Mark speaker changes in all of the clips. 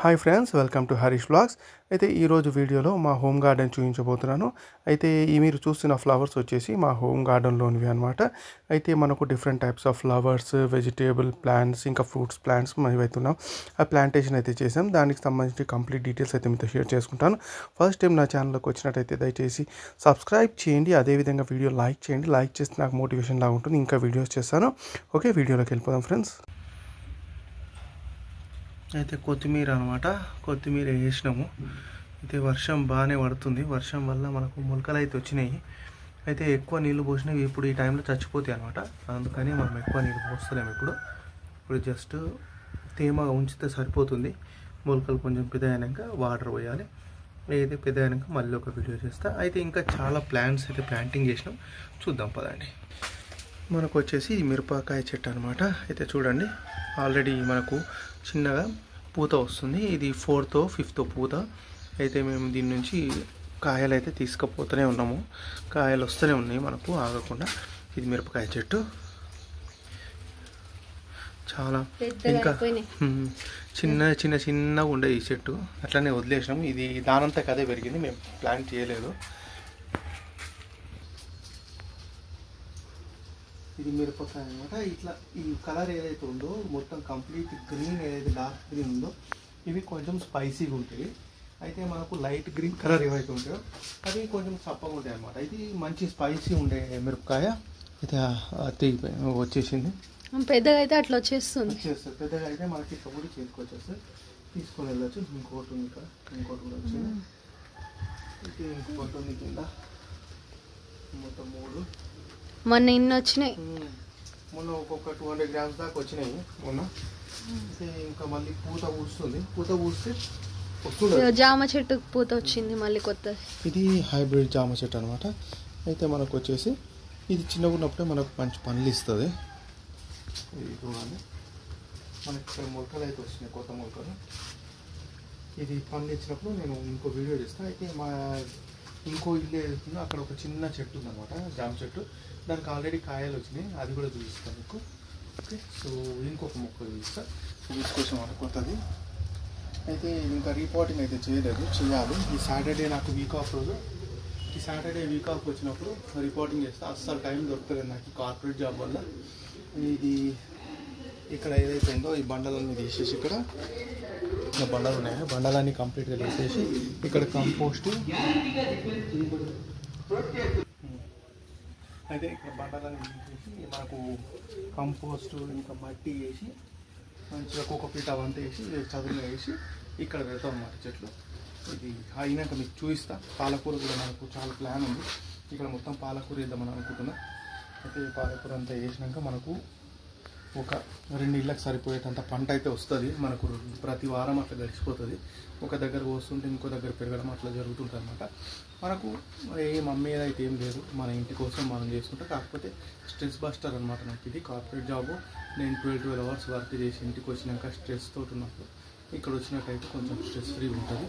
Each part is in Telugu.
Speaker 1: Hi friends welcome to Harish blogs అయితే ఈరోజు వీడియోలో మా హోమ్ గార్డెన్ చూపించబోతున్నాను అయితే ఈ మీరు చూస్తున్న ఫ్లవర్స్ వచ్చేసి మా హోమ్ గార్డెన్లోనివి అనమాట అయితే మనకు different types of flowers vegetable plants ఇంకా ఫ్రూట్స్ ప్లాంట్స్ మనం అవుతున్నాం ఆ ప్లాంటేషన్ అయితే చేసాం దానికి సంబంధించి కంప్లీట్ డీటెయిల్స్ అయితే మీతో షేర్ చేసుకుంటాను ఫస్ట్ టైం నా ఛానల్లోకి వచ్చినట్టయితే దయచేసి సబ్స్క్రైబ్ చేయండి అదేవిధంగా వీడియో లైక్ చేయండి లైక్ చేస్తే నాకు మోటివేషన్ లాగా ఉంటుంది ఇంకా వీడియోస్ చేస్తాను ఓకే వీడియోలోకి వెళ్ళిపోదాం ఫ్రెండ్స్ అయితే కొత్తిమీర అనమాట కొత్తిమీర వేసినాము అయితే వర్షం బాగానే పడుతుంది వర్షం వల్ల మనకు మొలకలు అయితే వచ్చినాయి అయితే ఎక్కువ నీళ్ళు పోసినవి ఇప్పుడు ఈ టైంలో చచ్చిపోతాయి అనమాట అందుకని మనం ఎక్కువ నీళ్ళు పోస్తలేము ఇప్పుడు ఇప్పుడు జస్ట్ తేమగా ఉంచితే సరిపోతుంది మొలకలు కొంచెం పెద్ద అయినాక వాటర్ పోయాలి అయితే పెద్ద అయినాక మళ్ళీ ఒక వీడియో చేస్తా అయితే ఇంకా చాలా ప్లాంట్స్ అయితే ప్లాంటింగ్ చేసినాం చూద్దాం పదండి మనకు వచ్చేసి ఇది మిరపకాయ చెట్టు అనమాట అయితే చూడండి ఆల్రెడీ మనకు చిన్నగా పూత వస్తుంది ఇది ఫోర్త్ ఫిఫ్త్ పూత అయితే మేము దీని నుంచి కాయలు అయితే తీసుకుపోతూనే ఉన్నాము కాయలు వస్తూనే ఉన్నాయి మనకు ఆగకుండా ఇది మిరపకాయ చెట్టు చాలా ఇంకా హ్మ్, చిన్న చిన్న చిన్నగా ఉండే ఈ చెట్టు అట్లనే వదిలేసినాం ఇది దానంతా కదే పెరిగింది మేము ప్లాంట్ చేయలేదు ఇది మిరపకాయ అనమాట ఇట్లా ఈ కలర్ ఏదైతే ఉందో మొత్తం కంప్లీట్ గ్రీన్ ఏదైతే డార్క్ గ్రీన్ ఉందో ఇవి కొంచెం స్పైసీగా ఉంటాయి అయితే మనకు లైట్ గ్రీన్ కలర్ ఏవైతే ఉంటాయో అవి కొంచెం చప్పగా ఉంటాయి అనమాట ఇది మంచి స్పైసీ ఉండే మిరపకాయ అయితే ఆ తెగిపోయి వచ్చేసింది
Speaker 2: పెద్దగా అయితే అట్లా వచ్చేస్తుంది
Speaker 1: వచ్చేస్తుంది పెద్దగా అయితే మనకి ఇట్లా కూడా చేతికి వచ్చేస్తుంది తీసుకొని వెళ్ళొచ్చు ఇంకోటి ఉంది ఇక్కడ ఇంకోటి కూడా వచ్చింది ఇది ఇంకోటి ఉంది కింద మొత్తం మూడు
Speaker 2: మొన్న ఇన్ని వచ్చినాయి
Speaker 1: మ్మ్. మొన్న ఒక్కొక్క టూ హండ్రెడ్ గ్రామ్స్ దాకా వచ్చినాయి మొన్న అయితే ఇంకా మళ్ళీ పూత పూస్తుంది పూత పూస్తే వస్తుంది
Speaker 2: ఇదిగో జామ చెట్టు పూత వచ్చింది మళ్ళీ కొత్త
Speaker 1: ఇది హైబ్రిడ్ జామ చెట్టు అనమాట అయితే మనకు వచ్చేసి ఇది చిన్నగా ఉన్నప్పుడే మనకు మంచి పండ్లు ఇస్తుంది ఇది చూడండి మనకి ఇక్కడ మొలకలు అయితే వచ్చినాయి కొత్త మొలకలు ఇది పండ్లు ఇచ్చినప్పుడు నేను ఇంకో వీడియో చేస్తాను అయితే మా ఇంకో ఇల్లు ఏదైతుందో అక్కడ ఒక చిన్న చెట్టు ఉందన్నమాట జామ చెట్టు దానికి ఆల్రెడీ కాయలు వచ్చినాయి అది కూడా చూపిస్తాను మీకు ఓకే సో ఇంకొక మొక్క చూపిస్తా తీసుకొచ్చాం మన కొత్తది అయితే ఇంకా రిపోర్టింగ్ అయితే చేయలేదు చేయాలి ఈ సాటర్డే నాకు వీక్ ఆఫ్ రోజు ఈ సాటర్డే వీక్ ఆఫ్ వచ్చినప్పుడు రిపోర్టింగ్ చేస్తా అస్సలు టైం దొరుకుతుంది నాకు ఈ కార్పొరేట్ జాబ్ వల్ల ఇది ఇక్కడ ఏదైతే ఉందో ఈ బండలన్నీ తీసేసి ఇక్కడ ఇంకా బండలు ఉన్నాయి బండలన్నీ కంప్లీట్గా తీసేసి ఇక్కడ కంపోస్ట్ అయితే ఇక్కడ బండలన్నీ తీసేసి మనకు కంపోస్ట్ ఇంకా మట్టి వేసి మంచిగా కోకోపీట అవంతా వేసి చదువులో వేసి ఇక్కడ పెడతాం అన్నమాట చెట్లు ఇది అయినాక మీకు చూపిస్తా పాలకూర కూడా మనకు చాలా ప్లాన్ ఉంది ఇక్కడ మొత్తం పాలకూర వేద్దామని అనుకుంటున్నా అయితే ఈ పాలకూర అంతా వేసినాక మనకు ఒక రెండు ఇళ్ళకి సరిపోయేటంత పంట అయితే వస్తుంది మనకు ప్రతి వారం అట్లా గడిచిపోతుంది ఒక దగ్గర వస్తుంటే ఇంకో దగ్గర పెరగడం అట్లా జరుగుతుంటుంది అనమాట మనకు ఏం అమ్మేది అయితే ఏం లేదు మన ఇంటి కోసం మనం చేసుకుంటే కాకపోతే స్ట్రెస్ బస్టర్ అనమాట నాకు ఇది కార్పొరేట్ జాబ్ నేను ట్వెల్వ్ ట్వెల్వ్ అవర్స్ వర్క్ చేసి ఇంటికి వచ్చినాక స్ట్రెస్ తోటి ఉన్నప్పుడు ఇక్కడ వచ్చినట్టయితే కొంచెం స్ట్రెస్ ఫ్రీ ఉంటుంది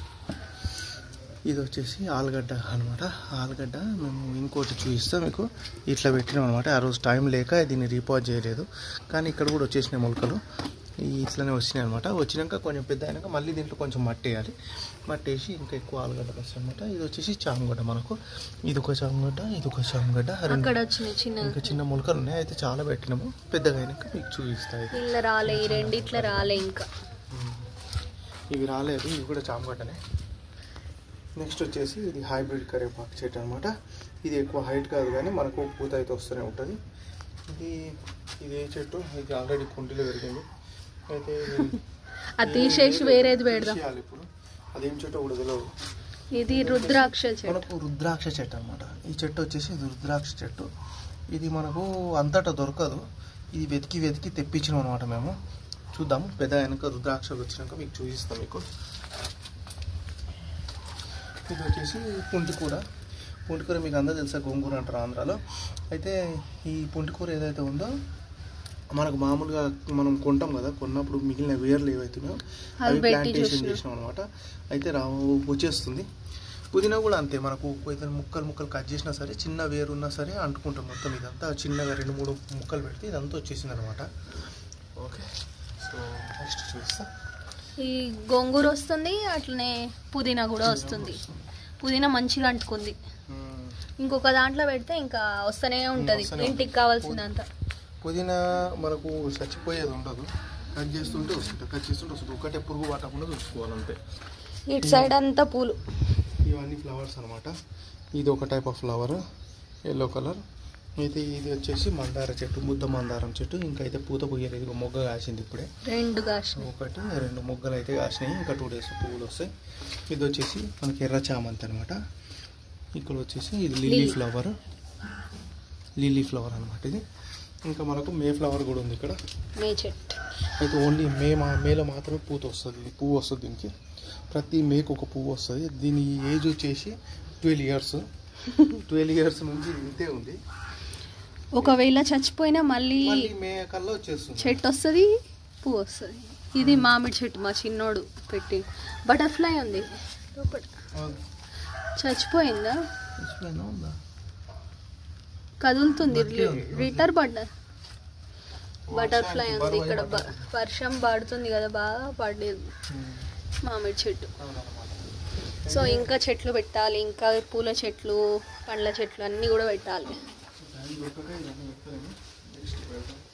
Speaker 1: ఇది వచ్చేసి ఆలుగడ్డ అనమాట ఆలుగడ్డ మేము ఇంకోటి చూపిస్తాం మీకు ఇట్లా పెట్టినాం అనమాట ఆ రోజు టైం లేక దీన్ని రీపాజ్ చేయలేదు కానీ ఇక్కడ కూడా వచ్చేసినాయి మొలకలు ఈ ఇట్లనే వచ్చినాయి అనమాట వచ్చినాక కొంచెం పెద్ద అయినాక మళ్ళీ దీంట్లో కొంచెం మట్టి వేయాలి మట్టి వేసి ఇంకా ఎక్కువ ఆలుగడ్డ వస్తాయి అనమాట ఇది వచ్చేసి చామగడ్డ మనకు ఇది ఒక చామగడ్డ ఇది ఒక చామగడ్డ రెండు
Speaker 2: అక్కడ వచ్చినాయి చిన్న
Speaker 1: ఇంకా చిన్న మొలకలు ఉన్నాయి అయితే చాలా పెట్టినాము పెద్దగా అయినాక మీకు చూపిస్తాయి
Speaker 2: ఇట్లా రాలే ఈ రెండిట్లా రాలే ఇంకా
Speaker 1: ఇవి రాలేదు ఇవి కూడా చామగడ్డనే నెక్స్ట్ వచ్చేసి ఇది హైబ్రిడ్ కరివేపాకు చెట్టు అనమాట ఇది ఎక్కువ హైట్ కాదు కానీ మనకు పూత అయితే వస్తూనే ఉంటుంది ఇది ఇది ఏ చెట్టు ఇది ఆల్రెడీ కుండీలో పెరిగింది అయితే ఇది-
Speaker 2: అది తీసేసి వేరేది పెడదాం
Speaker 1: తీసేయాలి ఇప్పుడు అదేం చెట్టు కూడా తెలియదు
Speaker 2: ఇది రుద్రాక్ష చెట్టు
Speaker 1: మనకు రుద్రాక్ష చెట్టు అనమాట ఈ చెట్టు వచ్చేసి ఇది రుద్రాక్ష చెట్టు ఇది మనకు అంతటా దొరకదు ఇది వెతికి వెతికి తెప్పించినాం అనమాట మేము చూద్దాం పెద్ద వెనక రుద్రాక్షలు వచ్చినాక మీకు చూపిస్తాం మీకు ఇది వచ్చేసి పుంటికూర పుంటికూర మీకు అందరూ తెలుసా గోంగూర అంటారు ఆంధ్రాలో అయితే ఈ పుంటికూర ఏదైతే ఉందో మనకు మామూలుగా మనం కొంటాం కదా కొన్నప్పుడు మిగిలిన వేర్లు ఏవైతున్నాయో
Speaker 2: అవి
Speaker 1: అవి
Speaker 2: పెట్టి
Speaker 1: ప్లాంటేషన్
Speaker 2: చూసినాం.
Speaker 1: చేసినాం అనమాట అయితే రా వచ్చేస్తుంది పుదీనా కూడా అంతే మనకు ఏదైనా ముక్కలు ముక్కలు కట్ చేసినా సరే చిన్న వేరు ఉన్నా సరే అంటుకుంటాం మొత్తం ఇదంతా చిన్నగా రెండు మూడు ముక్కలు పెడితే ఇదంతా వచ్చేసింది అనమాట ఓకే సో నెక్స్ట్ చూస్తా
Speaker 2: ఈ గోంగూర వస్తుంది అట్లనే పుదీనా కూడా వస్తుంది పుదీనా మంచిగా అంటుకుంది
Speaker 1: ఉమ్.
Speaker 2: ఇంకొక దాంట్లో పెడితే ఇంకా వస్తూనే ఉంటుంది
Speaker 1: వస్తూనే
Speaker 2: ఇంటికి కావాల్సిందంత
Speaker 1: పుదీనా మనకు చచ్చిపోయేది ఉండదు కట్ చేస్తుంటే వస్తుంది కట్ చేస్తుంటే వస్తుంది ఒకటే పురుగు పట్టకుండా చూసుకోవాలంతే
Speaker 2: ఇటు సైడ్ అంతా పూలు
Speaker 1: ఇవన్నీ ఫ్లవర్స్ అనమాట ఇది ఒక type of flower yellow colour అయితే ఇది వచ్చేసి మందార చెట్టు ముద్ద మందారం చెట్టు ఇంకా అయితే పూత పోయలేదు ఇదిగో మొగ్గ కాసింది ఇప్పుడే
Speaker 2: రెండు కాసిన
Speaker 1: ఒకటి రెండు మొగ్గలు అయితే కాసినాయి ఇంకా టూ డేస్ పువ్వులు వస్తాయి ఇది వచ్చేసి మనకి ఎర్ర చామంతి అనమాట ఇక్కడ వచ్చేసి ఇది lily
Speaker 2: lily.
Speaker 1: Flower lily flower అనమాట ఇది ఇంకా మనకు మే ఫ్లవర్ కూడా ఉంది ఇక్కడ
Speaker 2: మే చెట్టు
Speaker 1: అయితే ఓన్లీ మే మా మేలో మాత్రమే పూత వస్తుంది ఇది పువ్వు వస్తుంది దీనికి ప్రతి మేకు ఒక పువ్వు వస్తుంది దీని ఏజ్ వచ్చేసి ట్వెల్వ్ ఇయర్స్ ట్వెల్వ్ ఇయర్స్ నుంచి ఇంతే ఉంది
Speaker 2: ఒకవేళ చచ్చిపోయినా మళ్ళీ
Speaker 1: మళ్ళీ మే కల్లా వచ్చేస్తుంది
Speaker 2: చెట్టు వస్తుంది పువ్వు వస్తుంది ఇది మామిడి చెట్టు మా చిన్నోడు పెట్టి బటర్ఫ్లై ఉంది లోపల
Speaker 1: ఆ,
Speaker 2: చచ్చిపోయిందా
Speaker 1: మర్చిపోయినా ఉందా?
Speaker 2: కదులుతుంది
Speaker 1: బతికే ఉంది.
Speaker 2: రిటర్ బటర్ బటర్ఫ్లై
Speaker 1: వర్షానికి
Speaker 2: ఉంది
Speaker 1: బరువు
Speaker 2: ఇక్కడ
Speaker 1: అయి
Speaker 2: బ- వర్షం పడుతుంది కదా బాగా పడలేదు
Speaker 1: ఉమ్,
Speaker 2: మామిడి చెట్టు
Speaker 1: అవునన్నమాట.
Speaker 2: సో ఇంకా చెట్లు పెట్టాలి ఇంకా పూల చెట్లు పండ్ల చెట్లు అన్నీ కూడా పెట్టాలి
Speaker 1: ఇది ఒకటే ఇదన్నీ పెడతారేమో. నెక్స్ట్ పెడతాం